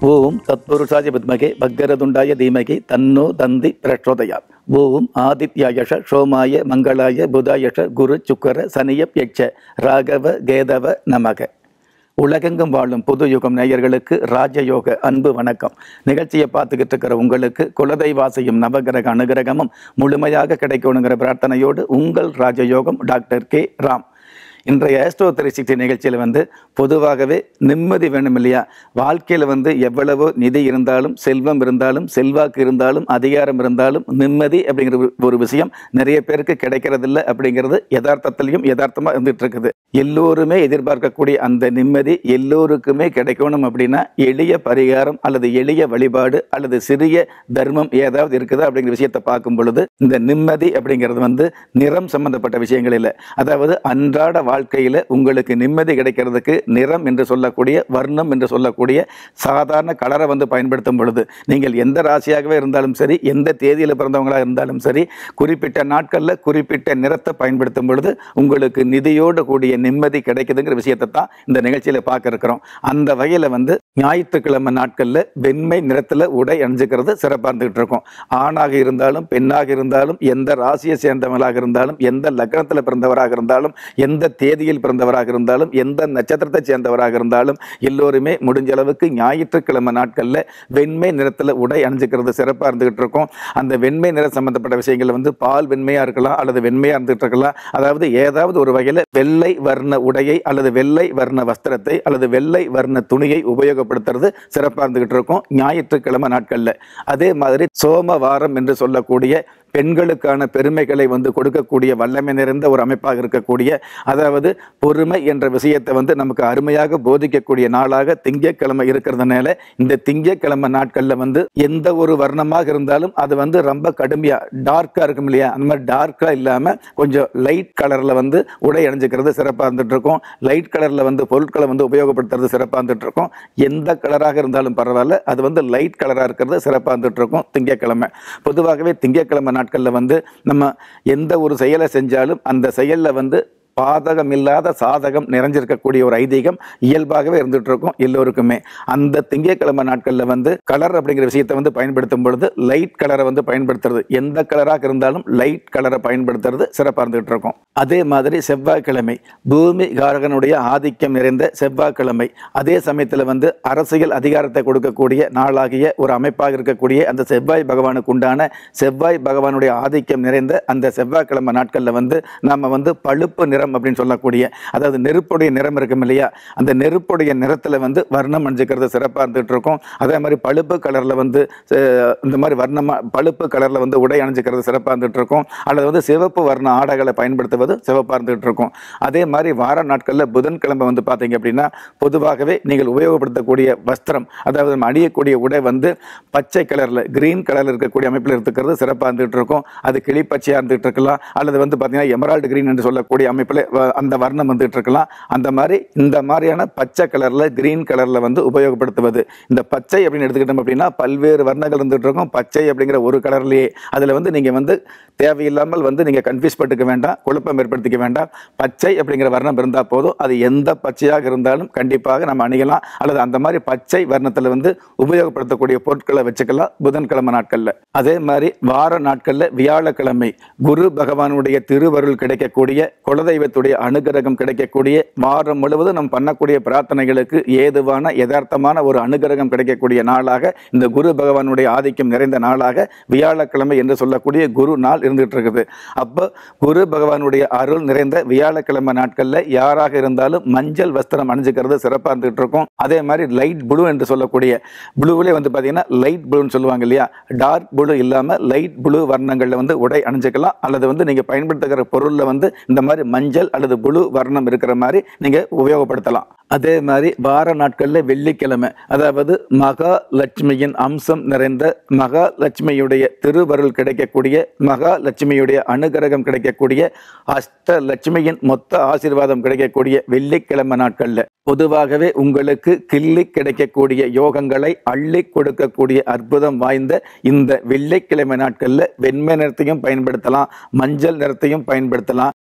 ஓம் தத்புருஷாய வித்மகே பக்கரதுண்டாய தீமகி தன்னோ தந்தி பிரச்சோதயாத் ஓம் ஆதித்யாயஷ சோமாய மங்களாய புதாயஷ குரு சுக்கர சனியப் யட்ச ராகவ கேதவ நமக உலகெங்கும் வாழும் புது யுகம் நேயர்களுக்கு ராஜயோக அன்பு வணக்கம் நிகழ்ச்சியை பார்த்துக்கிட்டு இருக்கிற உங்களுக்கு குலதெய்வாசையும் நவகிரக அனுகிரகமும் முழுமையாக கிடைக்கணுங்கிற பிரார்த்தனையோடு உங்கள் ராஜயோகம் டாக்டர் கே ராம் இன்றைய ஆஸ்ட்ரோ த்ரீ சிக்ஸ்டி நிகழ்ச்சியில் வந்து பொதுவாகவே நிம்மதி வேணும் இல்லையா வாழ்க்கையில் வந்து எவ்வளவோ நிதி இருந்தாலும் செல்வம் இருந்தாலும் செல்வாக்கு இருந்தாலும் அதிகாரம் இருந்தாலும் நிம்மதி அப்படிங்கிற ஒரு- ஒரு விஷயம் நிறைய பேருக்கு கிடைக்கிறதில்ல அப்படிங்கிறது யதார்த்தத்திலையும் யதார்த்தமாக இருந்துட்டு இருக்குது எல்லோருமே எதிர்பார்க்கக்கூடிய அந்த நிம்மதி எல்லோருக்குமே கிடைக்கணும் அப்படின்னா எளிய பரிகாரம் அல்லது எளிய வழிபாடு அல்லது சிறிய தர்மம் ஏதாவது இருக்குதா அப்படிங்கிற விஷயத்தை பார்க்கும் பொழுது இந்த நிம்மதி அப்படிங்கிறது வந்து நிறம் சம்பந்தப்பட்ட விஷயங்கள் இல்லை அதாவது அன்றாட வாழ்க்கையில் உங்களுக்கு நிம்மதி கிடைக்கிறதுக்கு நிறம் என்று சொல்லக்கூடிய வர்ணம் என்று சொல்லக்கூடிய சாதாரண கலரை வந்து பயன்படுத்தும் பொழுது நீங்கள் எந்த ராசியாகவே இருந்தாலும் சரி எந்த தேதியில் பிறந்தவங்களாக இருந்தாலும் சரி குறிப்பிட்ட நாட்களில் குறிப்பிட்ட நிறத்தை பயன்படுத்தும் பொழுது உங்களுக்கு நிதியோடு கூடிய நிம்மதி கிடைக்குதுங்கிற விஷயத்தை தான் இந்த நிகழ்ச்சியில் பார்க்க இருக்கிறோம் அந்த வகையில் வந்து ஞாயிற்றுக்கிழமை நாட்களில் வெண்மை நிறத்தில் உடை அணிஞ்சுக்கிறது சிறப்பாக இருந்துகிட்டு இருக்கும் ஆணாக இருந்தாலும் பெண்ணாக இருந்தாலும் எந்த ராசியை சேர்ந்தவங்களாக இருந்தாலும் எந்த லக்னத்தில் பிறந்தவராக இருந்தாலும் எந்த தேதியில் பிறந்தவராக இருந்தாலும் எந்த நட்சத்திரத்தை சேர்ந்தவராக இருந்தாலும் எல்லோருமே முடிஞ்ச அளவுக்கு ஞாயிற்றுக்கிழமை நாட்களில் வெண்மை நிறத்தில் உடை அணிஞ்சுக்கிறது சிறப்பாக இருந்துகிட்டு இருக்கும் அந்த வெண்மை நிறம் சம்பந்தப்பட்ட விஷயங்கள் வந்து பால் வெண்மையாக இருக்கலாம் அல்லது வெண்மையாக இருந்துகிட்டு இருக்கலாம் அதாவது ஏதாவது ஒரு வகையில் வெள்ளை வர்ண உடையை அல்லது வெள்ளை வர்ண வஸ்திரத்தை அல்லது வெள்ளை வர்ண துணியை உபயோகப்படுத்துறது சிறப்பாக இருந்துகிட்டு இருக்கும் ஞாயிற்றுக்கிழமை நாட்களில் அதே மாதிரி சோமவாரம் என்று சொல்லக்கூடிய பெண்களுக்கான பெருமைகளை வந்து கொடுக்கக்கூடிய வல்லமை நிறைந்த ஒரு அமைப்பாக இருக்கக்கூடிய அதாவது பொறுமை என்ற விஷயத்தை வந்து நமக்கு அருமையாக போதிக்கக்கூடிய நாளாக திங்கட்கிழமை இருக்கிறதுனால இந்த திங்கட்கிழமை நாட்களில் வந்து எந்த ஒரு வர்ணமாக இருந்தாலும் அது வந்து ரொம்ப கடுமையாக டார்க்காக இருக்கும் இல்லையா அந்த மாதிரி டார்க்காக இல்லாமல் கொஞ்சம் லைட் கலரில் வந்து உடை அணிஞ்சுக்கிறது சிறப்பாக இருந்துட்டு இருக்கும் லைட் கலரில் வந்து பொருட்களை வந்து உபயோகப்படுத்துறது சிறப்பாக இருந்துட்டு இருக்கும் எந்த கலராக இருந்தாலும் பரவாயில்ல அது வந்து லைட் கலராக இருக்கிறது சிறப்பாக இருந்துட்டு இருக்கும் திங்கட்கிழமை பொதுவாகவே திங்கட்கிழமை நாட்களில் வந்து நம்ம எந்த ஒரு செயலை செஞ்சாலும் அந்த செயலில் வந்து பாதகம் இல்லாத சாதகம் நிறைஞ்சிருக்கக்கூடிய ஒரு ஐதீகம் இயல்பாகவே இருந்துட்டு இருக்கும் எல்லோருக்குமே அந்த திங்கட்கிழமை நாட்களில் வந்து கலர் அப்படிங்கிற விஷயத்தை வந்து பயன்படுத்தும் பொழுது லைட் கலரை வந்து பயன்படுத்துறது எந்த கலராக இருந்தாலும் லைட் கலரை பயன்படுத்துறது சிறப்பாக இருந்துகிட்டு இருக்கும் அதே மாதிரி செவ்வாய்க்கிழமை பூமி காரகனுடைய ஆதிக்கம் நிறைந்த செவ்வாய்க்கிழமை அதே சமயத்தில் வந்து அரசியல் அதிகாரத்தை கொடுக்கக்கூடிய நாளாகிய ஒரு அமைப்பாக இருக்கக்கூடிய அந்த செவ்வாய் பகவானுக்கு உண்டான செவ்வாய் பகவானுடைய ஆதிக்கம் நிறைந்த அந்த செவ்வாய்க்கிழமை நாட்களில் வந்து நம்ம வந்து பழுப்பு நிறம் அப்படின்னு சொல்லக்கூடிய அதாவது நெருப்புடைய நிறம் இருக்கும் இல்லையா அந்த நெருப்புடைய நிறத்தில் வந்து வர்ணம் அணிஞ்சுக்கிறது சிறப்பாக இருந்துகிட்டு இருக்கும் அதே மாதிரி பழுப்பு கலரில் வந்து அஹ், இந்த மாதிரி வர்ணமாக பழுப்பு கலரில் வந்து உடை அணிஞ்சுக்கிறது சிறப்பாக இருந்துகிட்டு இருக்கும் அல்லது வந்து சிவப்பு வர்ண ஆடைகளை பயன்படுத்துவது சிவப்பாக இருந்துகிட்டு இருக்கும் அதே மாதிரி வார நாட்களில் புதன்கிழமை வந்து பார்த்தீங்க அப்படின்னா பொதுவாகவே நீங்கள் உபயோகப்படுத்தக்கூடிய வஸ்திரம் அதாவது நம்ம அணியக்கூடிய உடை வந்து பச்சை கலரில் கிரீன் கலரில் இருக்கக்கூடிய அமைப்பில் இருக்கிறது சிறப்பாக இருந்துகிட்டு இருக்கும் அது கிளிப்பச்சையாக இருந்துகிட்டு இருக்கலாம் அல்லது வந்து பார்த்தீங்கன்னா எமரால்டு கிரீன் என்று சொல்லக்கூடிய அமைப்பில் வ- அந்த வர்ணம் வந்துட்டு இருக்கலாம் அந்த மாதிரி இந்த மாதிரியான பச்சை கலரில் கிரீன் கலரில் வந்து உபயோகப்படுத்துவது இந்த பச்சை அப்படின்னு எடுத்துக்கிட்டோம் அப்படின்னா பல்வேறு வர்ணங்கள் இருந்துட்டு இருக்கும் பச்சை அப்படிங்கிற ஒரு கலர்லேயே அதில் வந்து நீங்கள் வந்து தேவையில்லாமல் வந்து நீங்கள் கன்ஃபியூஸ் பட்டுக்க வேண்டாம் குழப்பம் ஏற்படுத்திக்க வேண்டாம் பச்சை அப்படிங்கிற வர்ணம் இருந்தால் போதும் அது எந்த பச்சையாக இருந்தாலும் கண்டிப்பாக நம்ம அணியலாம் அல்லது அந்த மாதிரி பச்சை வர்ணத்தில் வந்து உபயோகப்படுத்தக்கூடிய பொருட்களை வச்சுக்கலாம் புதன்கிழமை நாட்களில் அதே மாதிரி வார நாட்களில் வியாழக்கிழமை குரு பகவானுடைய திருவருள் கிடைக்கக்கூடிய குலதெய்வத்துடைய அனுகிரகம் கிடைக்கக்கூடிய வாரம் முழுவதும் நம்ம பண்ணக்கூடிய பிரார்த்தனைகளுக்கு ஏதுவான யதார்த்தமான ஒரு அனுகிரகம் கிடைக்கக்கூடிய நாளாக இந்த குரு பகவானுடைய ஆதிக்கம் நிறைந்த நாளாக வியாழக்கிழமை என்று சொல்லக்கூடிய குரு நாள் இருந்துகிட்டு இருக்குது அப்போ குரு பகவானுடைய அருள் நிறைந்த வியாழக்கிழமை நாட்களில் யாராக இருந்தாலும் மஞ்சள் வஸ்திரம் அணிஞ்சுக்கிறது சிறப்பாக இருந்துகிட்டு இருக்கும் அதே மாதிரி லைட் ப்ளூ என்று சொல்லக்கூடிய ப்ளூவிலே வந்து பார்த்தீங்கன்னா லைட் ப்ளூன்னு சொல்லுவாங்க இல்லையா டார்க் ப்ளூ இல்லாமல் லைட் ப்ளூ வர்ணங்களில் வந்து உடை அணிஞ்சுக்கலாம் அல்லது வந்து நீங்கள் பயன்படுத்துகிற பொருளில் வந்து இந்த மாதிரி மஞ்சள் அல்லது ப்ளூ வர்ணம் இருக்கிற மாதிரி நீங்கள் உபயோகப்படுத்தலாம் அதே மாதிரி வார நாட்களில் வெள்ளிக்கிழமை அதாவது மகா லட்சுமியின் அம்சம் நிறைந்த மகா லட்சுமியுடைய திருவருள் கிடைக்கக்கூடிய மகா லட்சுமியுடைய அனுகிரகம் கிடைக்கக்கூடிய அஷ்ட லட்சுமியின் மொத்த ஆசீர்வாதம் கிடைக்கக்கூடிய வெள்ளிக்கிழமை நாட்களில் பொதுவாகவே உங்களுக்கு கிள்ளி கிடைக்கக்கூடிய யோகங்களை அள்ளி கொடுக்கக்கூடிய அற்புதம் வாய்ந்த இந்த வெள்ளிக்கிழமை நாட்களில் வெண்மை நிறத்தையும் பயன்படுத்தலாம் மஞ்சள் நிறத்தையும் பயன்படுத்தலாம்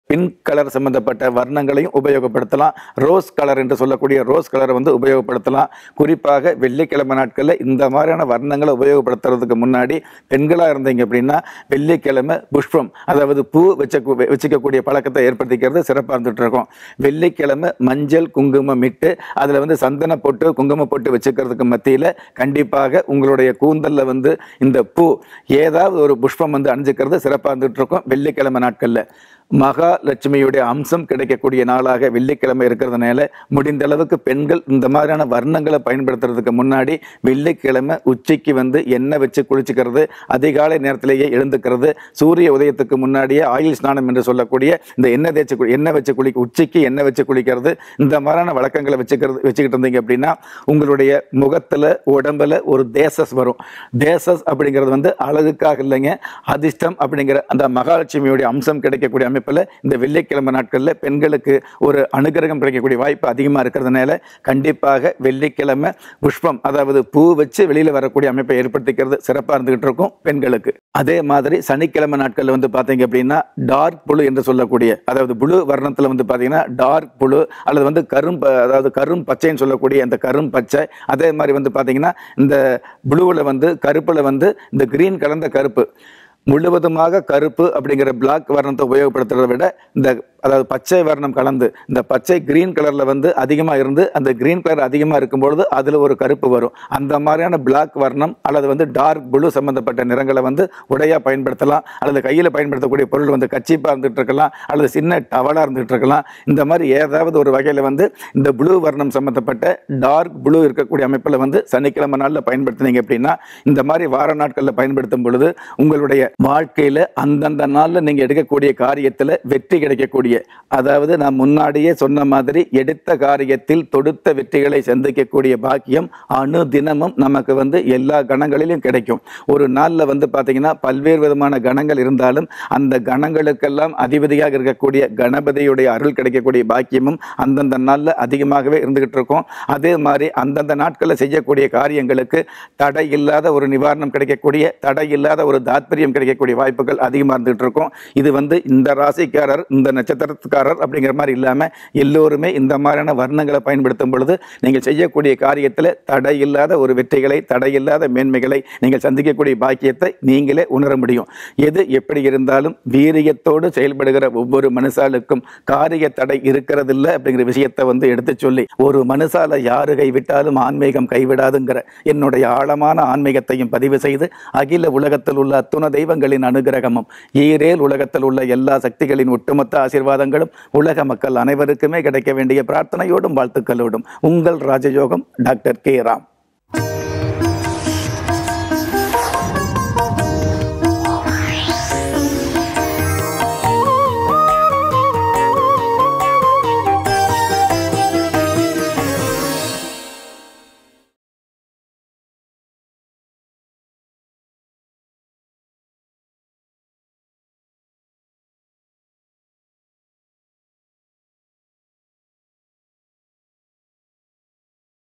பிங்க் கலர் சம்பந்தப்பட்ட வர்ணங்களையும் உபயோகப்படுத்தலாம் ரோஸ் கலர் என்று சொல்லக்கூடிய ரோஸ் கலரை வந்து உபயோகப்படுத்தலாம் குறிப்பாக வெள்ளிக்கிழமை நாட்களில் இந்த மாதிரியான வர்ணங்களை உபயோகப்படுத்துறதுக்கு முன்னாடி பெண்களாக இருந்தீங்க அப்படின்னா வெள்ளிக்கிழமை புஷ்பம் அதாவது பூ வச்ச வச்சுக்கக்கூடிய பழக்கத்தை ஏற்படுத்திக்கிறது சிறப்பாக இருந்துட்டு இருக்கும் வெள்ளிக்கிழமை மஞ்சள் குங்குமம் இட்டு அதில் வந்து சந்தன போட்டு குங்குமம் போட்டு வச்சுக்கிறதுக்கு மத்தியில் கண்டிப்பாக உங்களுடைய கூந்தலில் வந்து இந்த பூ ஏதாவது ஒரு புஷ்பம் வந்து அணிஞ்சுக்கிறது சிறப்பாக இருந்துட்டு இருக்கும் வெள்ளிக்கிழமை நாட்களில் மகாலட்சுமியுடைய அம்சம் கிடைக்கக்கூடிய நாளாக வெள்ளிக்கிழமை இருக்கிறதுனால முடிந்த அளவுக்கு பெண்கள் இந்த மாதிரியான வர்ணங்களை பயன்படுத்துறதுக்கு முன்னாடி வெள்ளிக்கிழமை உச்சிக்கு வந்து எண்ணெய் வச்சு குளிச்சுக்கிறது அதிகாலை நேரத்திலேயே எழுந்துக்கிறது சூரிய உதயத்துக்கு முன்னாடியே ஆயில் ஸ்நானம் என்று சொல்லக்கூடிய இந்த எண்ணெய் தேய்ச்சி குளி- எண்ணெய் வச்சு குளி உச்சிக்கு எண்ணெய் வச்சு குளிக்கிறது இந்த மாதிரியான வழக்கங்களை வச்சுக்கிறது வச்சுக்கிட்டு இருந்தீங்க அப்படின்னா உங்களுடைய முகத்துல உடம்புல ஒரு தேசஸ் வரும் தேசஸ் அப்படிங்கிறது வந்து அழகுக்காக இல்லைங்க அதிர்ஷ்டம் அப்படிங்கிற அந்த மகாலட்சுமியுடைய அம்சம் கிடைக்கக்கூடிய அமைப்பில் இந்த வெள்ளிக்கிழமை நாட்களில் பெண்களுக்கு ஒரு அனுகிரகம் கிடைக்கக்கூடிய வாய்ப்பு அதிகமாக இருக்கிறதுனால கண்டிப்பாக வெள்ளிக்கிழமை புஷ்பம் அதாவது பூ வச்சு வெளியில் வரக்கூடிய அமைப்பை ஏற்படுத்திக்கிறது சிறப்பாக இருந்துகிட்டு இருக்கும் பெண்களுக்கு அதே மாதிரி சனிக்கிழமை நாட்களில் வந்து பார்த்தீங்க அப்படின்னா டார்க் புழு என்று சொல்லக்கூடிய அதாவது புழு வர்ணத்தில் வந்து பார்த்தீங்கன்னா டார்க் புழு அல்லது வந்து கரும் ப- அதாவது கரும் பச்சைன்னு சொல்லக்கூடிய அந்த கரும் பச்சை அதே மாதிரி வந்து பார்த்தீங்கன்னா இந்த ப்ளூவில் வந்து கருப்பில் வந்து இந்த கிரீன் கலந்த கருப்பு முழுவதுமாக கருப்பு அப்படிங்கிற பிளாக் வர்ணத்தை உபயோகப்படுத்துறதை விட இந்த அதாவது பச்சை வர்ணம் கலந்து இந்த பச்சை கிரீன் கலரில் வந்து அதிகமாக இருந்து அந்த கிரீன் கலர் அதிகமாக இருக்கும்பொழுது அதில் ஒரு கருப்பு வரும் அந்த மாதிரியான பிளாக் வர்ணம் அல்லது வந்து டார்க் ப்ளூ சம்பந்தப்பட்ட நிறங்களை வந்து உடையாக பயன்படுத்தலாம் அல்லது கையில் பயன்படுத்தக்கூடிய பொருள் வந்து கச்சிப்பாக இருந்துகிட்டு இருக்கலாம் அல்லது சின்ன டவலாக இருந்துகிட்டு இருக்கலாம் இந்த மாதிரி ஏதாவது ஒரு வகையில் வந்து இந்த ப்ளூ வர்ணம் சம்பந்தப்பட்ட டார்க் ப்ளூ இருக்கக்கூடிய அமைப்பில் வந்து சனிக்கிழமை நாளில் பயன்படுத்தினீங்க அப்படின்னா இந்த மாதிரி வார நாட்களில் பயன்படுத்தும் பொழுது உங்களுடைய வாழ்க்கையில் அந்தந்த நாளில் நீங்கள் எடுக்கக்கூடிய காரியத்தில் வெற்றி கிடைக்கக்கூடிய அதாவது நான் முன்னாடியே சொன்ன மாதிரி எடுத்த காரியத்தில் தொடுத்த வெற்றிகளை சந்திக்கக்கூடிய பாக்கியம் அணு தினமும் நமக்கு வந்து எல்லா கணங்களிலும் கிடைக்கும் ஒரு நாளில் வந்து பார்த்தீங்கன்னா பல்வேறு விதமான கணங்கள் இருந்தாலும் அந்த கணங்களுக்கெல்லாம் அதிபதியாக இருக்கக்கூடிய கணபதியுடைய அருள் கிடைக்கக்கூடிய பாக்கியமும் அந்தந்த நாளில் அதிகமாகவே இருந்துகிட்டு இருக்கும் அதே மாதிரி அந்தந்த நாட்களில் செய்யக்கூடிய காரியங்களுக்கு தடை இல்லாத ஒரு நிவாரணம் கிடைக்கக்கூடிய தடை இல்லாத ஒரு தாத்பரியம் கிடைக்கக்கூடிய வாய்ப்புகள் அதிகமாக இருந்துகிட்டு இருக்கும் இது வந்து இந்த ராசிக்காரர் இந்த நட்சத்திரத்துக்காரர் அப்படிங்கிற மாதிரி இல்லாமல் எல்லோருமே இந்த மாதிரியான வர்ணங்களை பயன்படுத்தும் பொழுது நீங்கள் செய்யக்கூடிய காரியத்தில் தடை இல்லாத ஒரு வெற்றிகளை தடை இல்லாத மேன்மைகளை நீங்கள் சந்திக்கக்கூடிய பாக்கியத்தை நீங்களே உணர முடியும் எது எப்படி இருந்தாலும் வீரியத்தோடு செயல்படுகிற ஒவ்வொரு மனுஷாலுக்கும் காரிய தடை இருக்கிறதில்ல அப்படிங்கிற விஷயத்தை வந்து எடுத்து சொல்லி ஒரு மனுஷால யாரு கைவிட்டாலும் ஆன்மீகம் கைவிடாதுங்கிற என்னுடைய ஆழமான ஆன்மீகத்தையும் பதிவு செய்து அகில உலகத்தில் உள்ள அத்துண தெய்வங்களின் அனுகிரகமும் ஈரேல் உலகத்தில் உள்ள எல்லா சக்திகளின் ஒட்டுமொத்த ஆசீர்வாதங்களும் உலக மக்கள் அனைவருக்குமே கிடைக்க வேண்டிய பிரார்த்தனையோடும் வாழ்த்துக்களோடும் உங்கள் ராஜயோகம் டாக்டர் கே ராம்